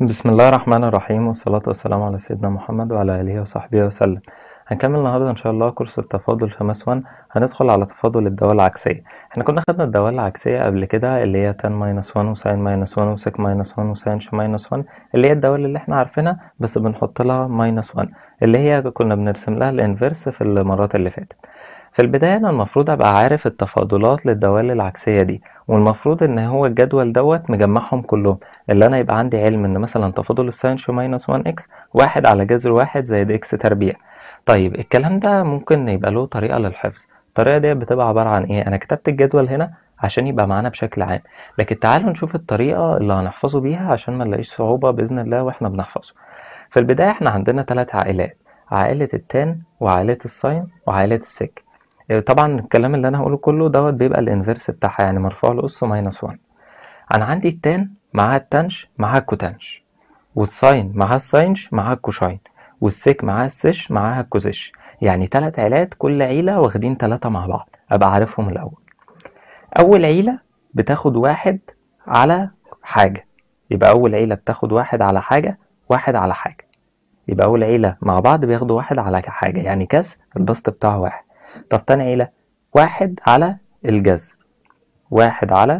بسم الله الرحمن الرحيم والصلاة والسلام على سيدنا محمد وعلى آله وصحبه وسلم هنكمل النهاردة إن شاء الله كورس التفاضل في ماس 1 هندخل على تفاضل الدوال العكسية احنا كنا خدنا الدوال العكسية قبل كده اللي هي tan minus 1 وساين minus 1 وسيك minus 1 وساين ش minus 1 اللي هي الدوال اللي احنا عارفينها بس بنحط لها minus 1 اللي هي كنا بنرسم لها الانفرس في المرات اللي فاتت في البداية أنا المفروض أبقى عارف التفاضلات للدوال العكسية دي والمفروض إن هو الجدول دوت مجمعهم كلهم اللي أنا يبقى عندي علم إن مثلا تفاضل الساين شو ماينس 1 إكس واحد على جذر واحد زائد إكس تربيع طيب الكلام ده ممكن يبقى له طريقة للحفظ الطريقة دي بتبقى عبارة عن إيه أنا كتبت الجدول هنا عشان يبقى معانا بشكل عام لكن تعالوا نشوف الطريقة اللي هنحفظه بيها عشان ما نلاقيش صعوبة بإذن الله وإحنا بنحفظه في البداية إحنا عندنا ثلاث عائلات عائلة التان وعائلة الساين وعائلة السك طبعا الكلام اللي انا هقوله كله دوت بيبقى الانفرس بتاعها يعني مرفوع لاس ماينس 1 انا عندي التان معاها التانش معاها الكوتانش والساين معاها الساينش معاها الكوشاين والسيك معاها السيش معاها الكوزيش يعني تلات عيلات كل عيلة واخدين تلاتة مع بعض ابقى عارفهم الاول اول عيلة بتاخد واحد على حاجة يبقى اول عيلة بتاخد واحد على حاجة واحد على حاجة يبقى اول عيلة مع بعض بياخدوا واحد على حاجة يعني كاس البسط بتاعه واحد طب تاني عيلة واحد على الجذر واحد على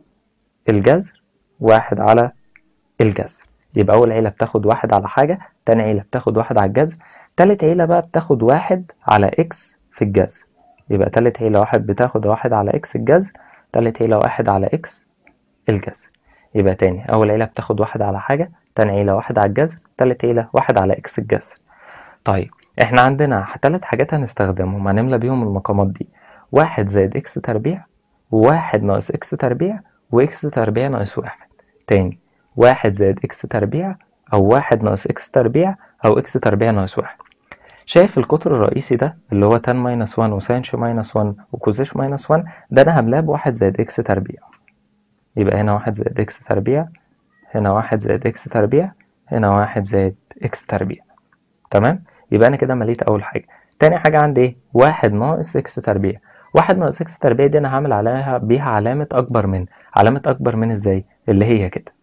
الجذر واحد على الجذر يبقى أول عيلة بتاخد واحد على حاجة تاني عيلة بتاخد واحد على الجذر تالت عيلة بقى بتاخد واحد على إكس في الجذر يبقى تالت عيلة واحد بتاخد واحد على إكس الجذر تالت عيلة واحد على إكس الجذر يبقى تاني أول عيلة بتاخد واحد على حاجة تاني عيلة واحد على الجذر تالت عيلة واحد على إكس الجذر طيب احنا عندنا ثلاث حاجات هنستخدمهم هنملى بيهم المقامات دي واحد زائد اكس تربيع وواحد ناقص اكس تربيع واكس تربيع ناقص واحد تاني واحد زائد اكس تربيع او واحد ناقص اكس تربيع او اكس تربيع ناقص واحد شايف القطر الرئيسي ده اللي هو تان ماينس 1 وساين ش ماينس 1 وكوزيش ماينس 1 ده انا هملاه بواحد زائد اكس تربيع يبقى هنا واحد زائد اكس تربيع هنا واحد زائد اكس تربيع هنا واحد زائد اكس تربيع تمام يبقى انا كده مليت اول حاجه تاني حاجه عندي ايه واحد ناقص اكس تربيع واحد ناقص اكس تربيع دي انا هعمل عليها بيها علامه اكبر من علامه اكبر من ازاي اللي هي كده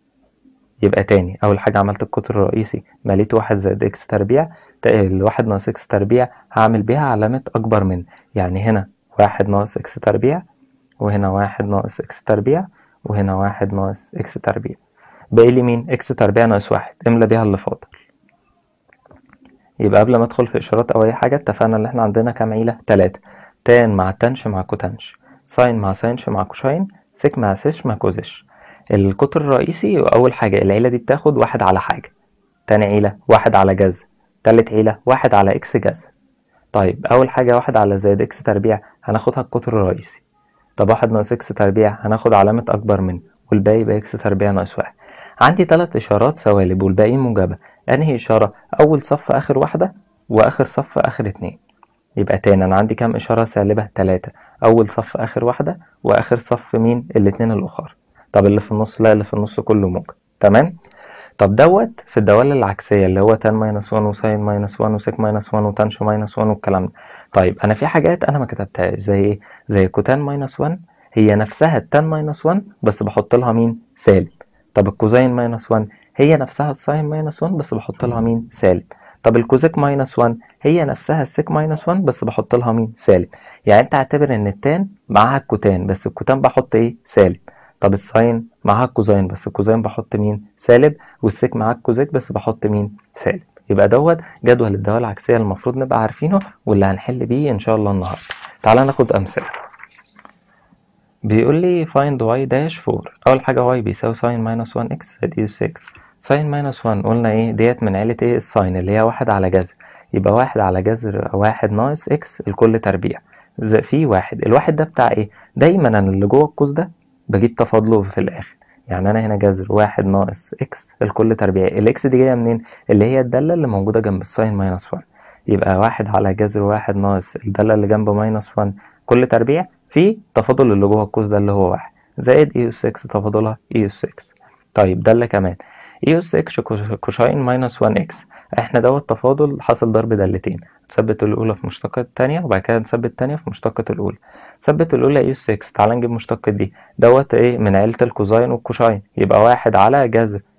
يبقى تاني اول حاجه عملت القطر الرئيسي مليت واحد زائد اكس تربيع الواحد ناقص اكس تربيع هعمل بيها علامه اكبر من يعني هنا واحد ناقص اكس تربيع وهنا واحد ناقص اكس تربيع وهنا واحد ناقص اكس تربيع باقي لي مين اكس تربيع ناقص واحد املى بيها اللي فاضل يبقى قبل ما ادخل في اشارات او اي حاجه اتفقنا ان احنا عندنا كام عيله تلاتة تان مع تانش مع كوتانش ساين مع ساينش مع كوشاين سيك مع سيش مع كوزيش القطر الرئيسي اول حاجه العيله دي بتاخد واحد على حاجه تاني عيله واحد على جذر تالت عيله واحد على اكس جذر طيب اول حاجه واحد على زائد اكس تربيع هناخدها القطر الرئيسي طب واحد ناقص اكس تربيع هناخد علامه اكبر من والباقي يبقى اكس تربيع ناقص واحد عندي تلات اشارات سوالب والباقيين موجبه انهي اشاره اول صف اخر واحده واخر صف اخر اتنين يبقى تاني انا عندي كام اشاره سالبه تلاتة اول صف اخر واحده واخر صف مين الاتنين الاخر طب اللي في النص لا اللي في النص كله موجب تمام طب دوت في الدوال العكسيه اللي هو تان ماينس 1 وساين ماينس 1 وسيك ماينس 1 وتانشو ماينس 1 والكلام ده طيب انا في حاجات انا ما كتبتهاش زي ايه زي كوتان ماينس 1 هي نفسها التان ماينس 1 بس بحط لها مين سالب طب الكوزين ماينس 1 هي نفسها الساين ماينس 1 بس بحط لها مين سالب طب الكوزيك ماينس 1 هي نفسها السيك ماينس 1 بس بحط لها مين سالب يعني انت اعتبر ان التان معاها الكوتان بس الكوتان بحط ايه سالب طب الساين معاها الكوزين بس الكوزين بحط مين سالب والسيك معاها الكوزيك بس بحط مين سالب يبقى دوت جدول الدوال العكسيه المفروض نبقى عارفينه واللي هنحل بيه ان شاء الله النهارده تعالى ناخد امثله بيقول لي find y dash 4 اول حاجه y بيساوي sin minus 1x زائد 6 sin minus 1 قلنا ايه ديت من عيله ايه الساين اللي هي واحد على جذر يبقى واحد على جذر واحد ناقص x الكل تربيع في واحد الواحد ده بتاع ايه دايما انا اللي جوه القوس ده بجيب تفاضله في الاخر يعني انا هنا جذر واحد ناقص x الكل تربيع الاكس دي جايه منين اللي هي الداله اللي موجوده جنب الساين ماينس 1 يبقى واحد على جذر واحد ناقص الداله اللي جنب ماينس 1 كل تربيع في تفاضل اللي جوه القوس ده اللي هو واحد زائد اي اس اكس تفاضلها اي اس اكس طيب ده اللي كمان اي اس اكس كوشاين ماينس 1 اكس احنا دوت تفاضل حاصل ضرب دالتين نثبت الاولى في مشتقة التانية وبعد كده نثبت التانية في مشتقة الاولى نثبت الاولى اي اس اكس تعالى نجيب مشتقة دي دوت ايه من عيلة الكوزاين والكوشاين يبقى واحد على جذر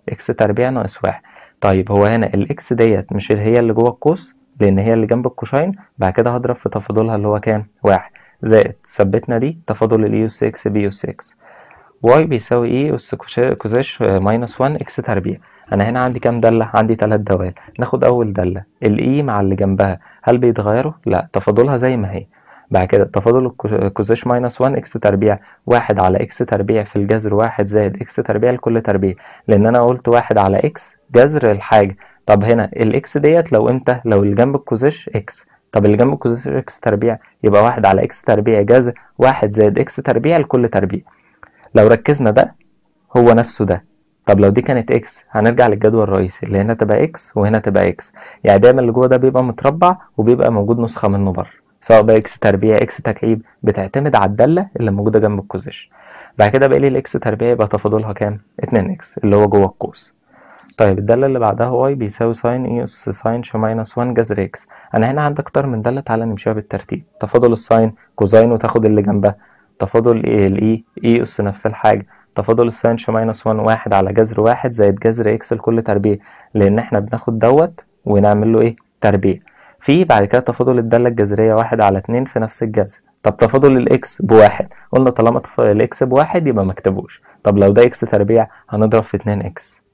اكس تربيع ناقص واحد طيب هو هنا الاكس ديت مش اللي هي اللي جوه القوس لان هي اللي جنب الكوشاين بعد كده هضرب في تفاضلها اللي هو كام واحد زائد ثبتنا دي تفاضل الاي اس اكس بي اس اكس واي بيساوي ايه اس كوزاش ماينس 1 اكس تربيع انا هنا عندي كام داله عندي ثلاث دوال ناخد اول داله الاي مع اللي جنبها هل بيتغيروا لا تفاضلها زي ما هي بعد كده تفاضل الكوزاش ماينس 1 اكس تربيع واحد على اكس تربيع في الجذر واحد زائد اكس تربيع لكل تربيع لان انا قلت واحد على اكس جذر الحاجه طب هنا الاكس ديت لو امتى لو اللي جنب الكوزاش اكس طب اللي جنب الكوزاش اكس تربيع يبقى واحد على اكس تربيع جذر واحد زائد اكس تربيع لكل تربيع لو ركزنا ده هو نفسه ده طب لو دي كانت اكس هنرجع للجدول الرئيسي اللي هنا تبقى اكس وهنا تبقى اكس يعني دايما اللي جوه ده بيبقى متربع وبيبقى موجود نسخه منه بره سواء بقى اكس تربيع اكس تكعيب بتعتمد على الداله اللي موجوده جنب الكوزيش بعد كده بقى لي الاكس تربيع يبقى تفاضلها كام 2 اكس اللي هو جوه القوس طيب الداله اللي بعدها واي بيساوي ساين اي اس ساين ش ماينس 1 جذر اكس انا هنا عندي اكتر من داله تعالى نمشيها بالترتيب تفاضل الساين كوزاين وتاخد اللي جنبها تفاضل الاي اي اس نفس الحاجه تفاضل الساين ش ماينس 1 واحد على جذر واحد زائد جذر اكس لكل تربيع لان احنا بناخد دوت ونعمل له ايه تربيع في بعد كده تفاضل الداله الجذريه واحد على اتنين في نفس الجذر طب تفاضل الاكس بواحد قلنا طالما الاكس بواحد يبقى مكتبوش طب لو ده اكس تربيع هنضرب في 2 اكس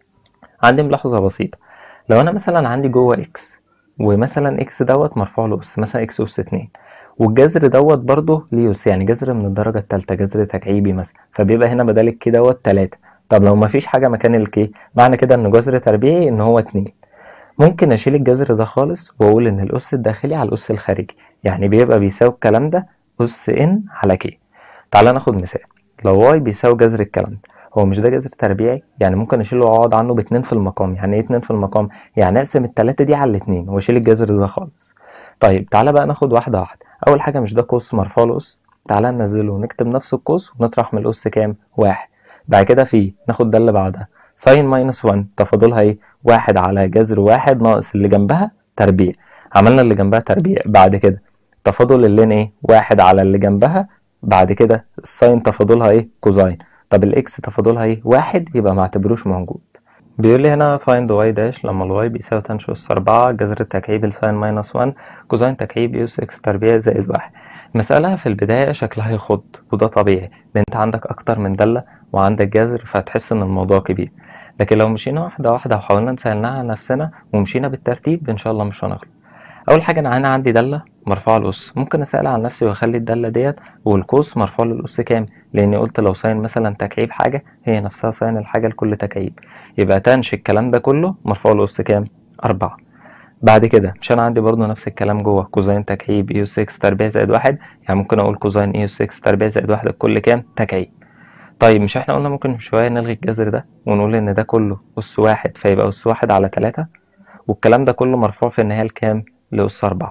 عندي ملاحظه بسيطه لو انا مثلا عندي جوه اكس ومثلا اكس دوت مرفوع له اس مثلا اكس اس 2 والجذر دوت برضه ليه اس يعني جذر من الدرجه الثالثه جذر تكعيبي مثلا فبيبقى هنا بدل الكي دوت 3 طب لو مفيش حاجه مكان الكي معنى كده ان جذر تربيعي ان هو 2 ممكن اشيل الجذر ده خالص واقول ان الاس الداخلي على الاس الخارجي يعني بيبقى بيساوي الكلام ده اس ان على كي تعالى ناخد مثال لو واي بيساوي جذر الكلام ده هو مش ده جذر تربيعي يعني ممكن اشيله واقعد عنه باتنين في المقام يعني ايه اتنين في المقام يعني اقسم التلاتة دي على الاتنين واشيل الجذر ده خالص طيب تعالى بقى ناخد واحدة واحدة اول حاجة مش ده قوس مرفوع لاس تعالى ننزله ونكتب نفس القوس ونطرح من الاس كام واحد بعد كده في ناخد ده اللي بعدها ساين ماينس 1 تفاضلها ايه واحد على جذر واحد ناقص اللي جنبها تربيع عملنا اللي جنبها تربيع بعد كده تفاضل اللين ايه واحد على اللي جنبها بعد كده الساين تفاضلها ايه كوزاين طب الاكس تفاضلها ايه واحد يبقى ما اعتبروش موجود بيقول لي هنا find y داش لما الواي بيساوي تان أس أربعة جذر التكعيب الساين ماينس 1 كوزين تكعيب يوس اكس تربيع زائد واحد المسألة في البداية شكلها يخض وده طبيعي لأن أنت عندك أكتر من دالة وعندك جذر فهتحس إن الموضوع كبير لكن لو مشينا واحدة واحدة وحاولنا نسهلناها على نفسنا ومشينا بالترتيب إن شاء الله مش هنغلط أول حاجة أنا هنا عندي دالة مرفوعة الأس ممكن أسأل عن نفسي وأخلي الدالة ديت والقوس مرفوع للأس كام لأني قلت لو ساين مثلا تكعيب حاجة هي نفسها ساين الحاجة لكل تكعيب يبقى تنش الكلام ده كله مرفوع لأس كام أربعة بعد كده مش أنا عندي برضو نفس الكلام جوه كوزين تكعيب اي اس اكس تربيع زائد واحد يعني ممكن أقول كوزين اي اس اكس تربيع زائد واحد الكل كام تكعيب طيب مش احنا قلنا ممكن شوية نلغي الجذر ده ونقول إن ده كله أس واحد فيبقى أس واحد على تلاتة والكلام ده كله مرفوع في النهاية لكام لأس أربعة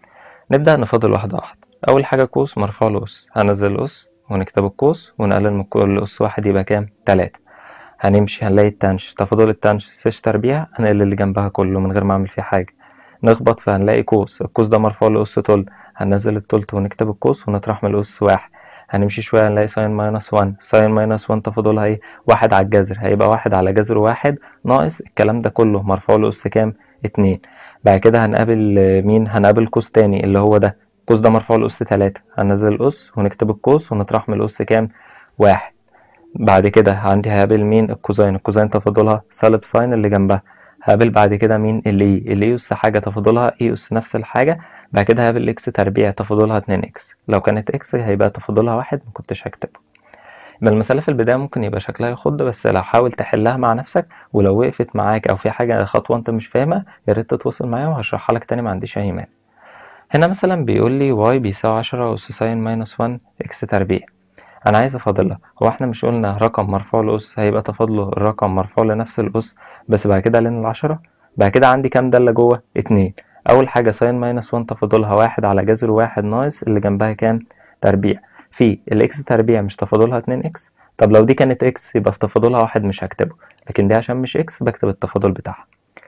نبدأ نفاضل واحدة واحدة أول حاجة قوس مرفوع لأس هنزل الأس ونكتب القوس ونقلل من كل أس واحد يبقى كام تلاتة هنمشي هنلاقي التنش تفاضل التنش سيش تربيع هنقل اللي جنبها كله من غير ما أعمل فيه حاجة نخبط فهنلاقي قوس القوس ده مرفوع لأس تلت هننزل التلت ونكتب القوس ونطرح من الأس واحد هنمشي شوية هنلاقي ساين ماينس وان ساين ماينس وان تفاضلها ايه واحد على الجذر هيبقى واحد على جذر واحد ناقص الكلام ده كله مرفوع لأس كام اتنين بعد كده هنقابل مين هنقابل قوس تاني اللي هو ده القوس ده مرفوع لأس تلاتة هننزل الأس ونكتب القوس ونطرح من الأس كام واحد بعد كده عندي هقابل مين الكوزين الكوزين تفاضلها سالب ساين اللي جنبها هقابل بعد كده مين اللي اي اللي اس حاجة تفاضلها اي اس نفس الحاجة بعد كده هقابل اكس تربيع تفاضلها اتنين اكس لو كانت اكس هيبقى تفاضلها واحد مكنتش هكتبه يبقى المسألة في البداية ممكن يبقى شكلها يخض بس لو حاول تحلها مع نفسك ولو وقفت معاك أو في حاجة خطوة أنت مش فاهمها يا ريت تتواصل معايا وهشرحها لك تاني ما عنديش أي مانع. هنا مثلا بيقول لي واي بيساوي عشرة أس ساين ماينس وان إكس تربيع. أنا عايز أفاضلها هو إحنا مش قلنا رقم مرفوع لأس هيبقى تفاضله الرقم مرفوع لنفس الأس بس بعد كده لين العشرة بعد كده عندي كام دالة جوه؟ اتنين. أول حاجة ساين ماينس وان تفاضلها واحد على جذر واحد ناقص اللي جنبها كام؟ تربيع. في الإكس تربيع مش تفاضلها اتنين إكس طب لو دي كانت اكس يبقى في تفاضلها واحد مش هكتبه لكن دي عشان مش اكس بكتب التفاضل بتاعها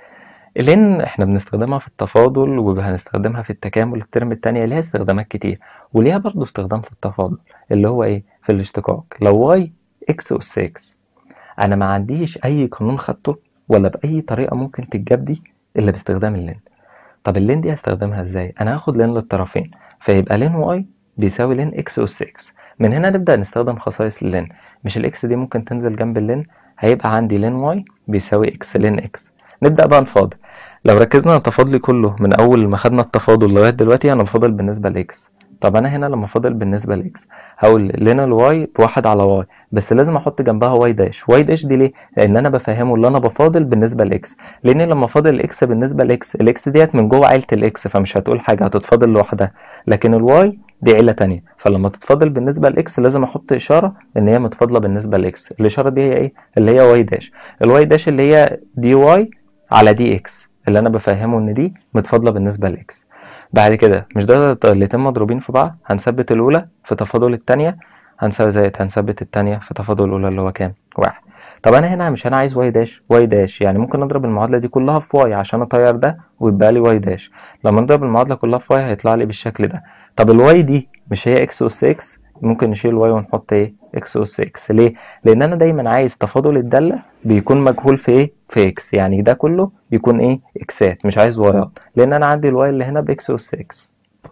لان احنا بنستخدمها في التفاضل وهنستخدمها في التكامل الترم التانية ليها استخدامات كتير وليها برضو استخدام في التفاضل اللي هو ايه في الاشتقاق لو واي اكس اس اكس انا ما عنديش اي قانون خدته ولا باي طريقه ممكن تتجاب دي الا باستخدام اللين طب اللين دي هستخدمها ازاي انا هاخد لين للطرفين فيبقى لين واي بيساوي لين اكس اس اكس من هنا نبدا نستخدم خصائص اللين مش الاكس دي ممكن تنزل جنب اللين هيبقى عندي لين واي بيساوي اكس لين اكس نبدا بقى نفاضل لو ركزنا على تفاضلي كله من اول ما خدنا التفاضل لغايه دلوقتي انا بفاضل بالنسبه لاكس طب انا هنا لما فاضل بالنسبه لاكس هقول لنا الواي بواحد على واي بس لازم احط جنبها واي داش واي داش دي ليه لان انا بفهمه اللي انا بفاضل بالنسبه لاكس لان لما فاضل الاكس بالنسبه لاكس الاكس ديت من جوه عيله الاكس فمش هتقول حاجه هتتفاضل لوحدها لكن الواي دي عيله تانية فلما تتفاضل بالنسبه لاكس لازم احط اشاره ان هي متفاضله بالنسبه لاكس الاشاره دي هي ايه اللي هي واي داش الواي داش اللي هي دي واي على دي اكس اللي انا بفهمه ان دي متفاضله بالنسبه لاكس بعد كده مش ده الاتنين مضروبين في بعض هنثبت الاولى في تفاضل التانية هنساوي زائد هنثبت التانية في تفاضل الاولى اللي هو كام واحد طب انا هنا مش انا عايز واي داش واي داش يعني ممكن اضرب المعادله دي كلها في واي عشان اطير ده ويبقى لي واي داش لما نضرب المعادله كلها في واي هيطلع لي بالشكل ده طب الواي دي مش هي اكس اس اكس ممكن نشيل واي ونحط ايه اكس اس اكس ليه لان انا دايما عايز تفاضل الداله بيكون مجهول في ايه في اكس يعني ده كله يكون ايه اكسات مش عايز وايات لان انا عندي الواي اللي هنا باكس اس اكس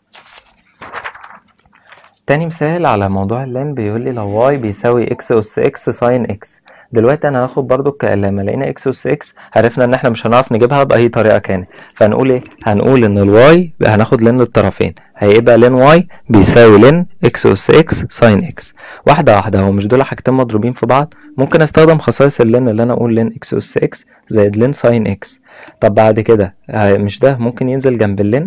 تاني مثال على موضوع اللين بيقول لي لو واي بيساوي اكس اس اكس ساين اكس دلوقتي انا هاخد برضو لما لقينا اكس اس اكس عرفنا ان احنا مش هنعرف نجيبها باي طريقه كانت فهنقول ايه هنقول ان الواي هناخد لين للطرفين هيبقى لين واي بيساوي لين اكس اس اكس ساين اكس واحده واحده هو مش دول حاجتين مضروبين في بعض ممكن استخدم خصائص اللين اللي انا اقول لين اكس اس اكس زائد لين ساين اكس طب بعد كده مش ده ممكن ينزل جنب اللين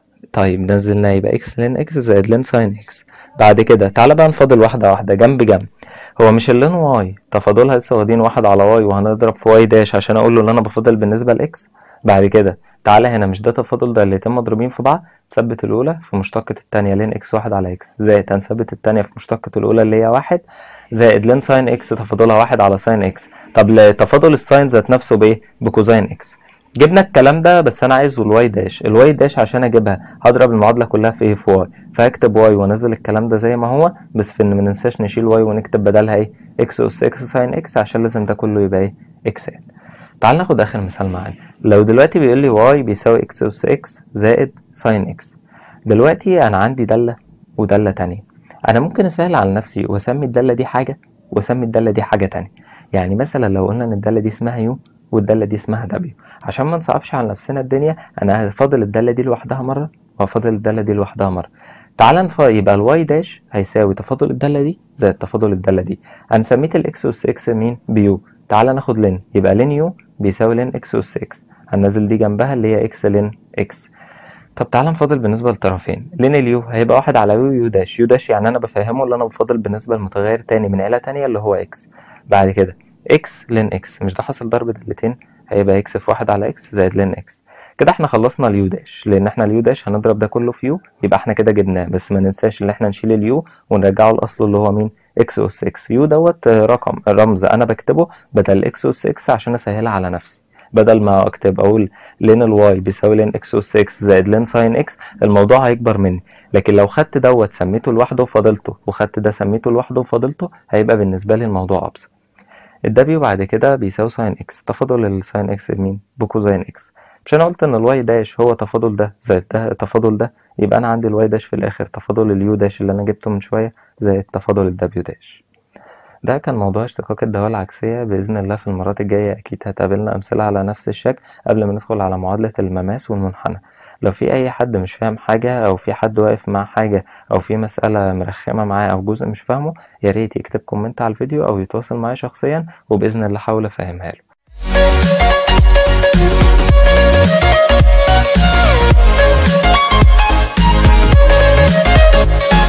طيب نزلناه يبقى اكس لين اكس زائد لين ساين اكس بعد كده تعالى بقى نفاضل واحده واحده جنب جنب هو مش اللين واي تفاضلها لسه واخدين واحد على واي وهنضرب في واي داش عشان اقول له ان انا بفاضل بالنسبه لاكس بعد كده تعالى هنا مش ده تفاضل ده الاتنين مضروبين في بعض ثبت الاولى في مشتقة التانية لين اكس واحد على اكس زائد هنثبت التانية في مشتقة الاولى اللي هي واحد زائد لين ساين اكس تفاضلها واحد على ساين اكس طب تفاضل الساين ذات نفسه بايه بكوزين اكس جبنا الكلام ده بس انا عايزه الواي داش الواي داش عشان اجيبها هضرب المعادله كلها في ايه في واي فهكتب واي وانزل الكلام ده زي ما هو بس في ان ما ننساش نشيل واي ونكتب بدلها ايه اكس اس اكس ساين اكس عشان لازم ده كله يبقى ايه اكسات تعال ناخد اخر مثال معانا لو دلوقتي بيقول لي واي بيساوي اكس اس اكس زائد ساين اكس دلوقتي انا عندي داله وداله تانية انا ممكن اسهل على نفسي واسمي الداله دي حاجه واسمي الداله دي حاجه تانية يعني مثلا لو قلنا ان الداله دي اسمها يو والداله دي اسمها دبليو عشان ما نصعبش على نفسنا الدنيا انا هفاضل الداله دي لوحدها مره وهفاضل الداله دي لوحدها مره تعال نف... يبقى الواي داش هيساوي تفاضل الداله دي زائد تفاضل الداله دي انا سميت الاكس اس اكس مين بيو تعال ناخد لين يبقى لين يو بيساوي لين اكس اس اكس هننزل دي جنبها اللي هي اكس لين اكس طب تعالى نفاضل بالنسبة للطرفين لين اليو هيبقى واحد على يو يو داش يو داش يعني أنا بفهمه اللي أنا بفاضل بالنسبة لمتغير تاني من عيلة تانية اللي هو إكس بعد كده إكس لين إكس مش ده حاصل ضرب دالتين هيبقى إكس في واحد على إكس زائد لين إكس كده احنا خلصنا اليو داش لأن احنا اليو داش هنضرب ده كله في يو يبقى احنا كده جبناه بس ما ننساش إن احنا نشيل اليو ونرجعه لأصله اللي هو مين إكس أس إكس يو دوت رقم رمز أنا بكتبه بدل إكس أس إكس عشان أسهلها على نفسي بدل ما اكتب اقول لين الواي بيساوي لين اكس اس اكس زائد لين ساين اكس الموضوع هيكبر مني لكن لو خدت دوت سميته لوحده وفاضلته وخدت ده سميته لوحده وفاضلته هيبقى بالنسبه لي الموضوع ابسط الدبليو بعد كده بيساوي ساين اكس تفاضل الساين اكس بمين بكوزين اكس مش انا قلت ان الواي داش هو تفاضل ده زائد ده تفاضل ده يبقى انا عندي الواي داش في الاخر تفاضل اليو داش اللي انا جبته من شويه زائد تفاضل الدبليو داش ده كان موضوع اشتقاق الدوال العكسية بإذن الله في المرات الجاية أكيد هتقابلنا أمثلة على نفس الشكل قبل ما ندخل على معادلة المماس والمنحنى لو في أي حد مش فاهم حاجة أو في حد واقف مع حاجة أو في مسألة مرخمة معاه أو جزء مش فاهمه ياريت يكتب كومنت على الفيديو أو يتواصل معايا شخصيا وبإذن الله أحاول أفهمها له We'll be right back.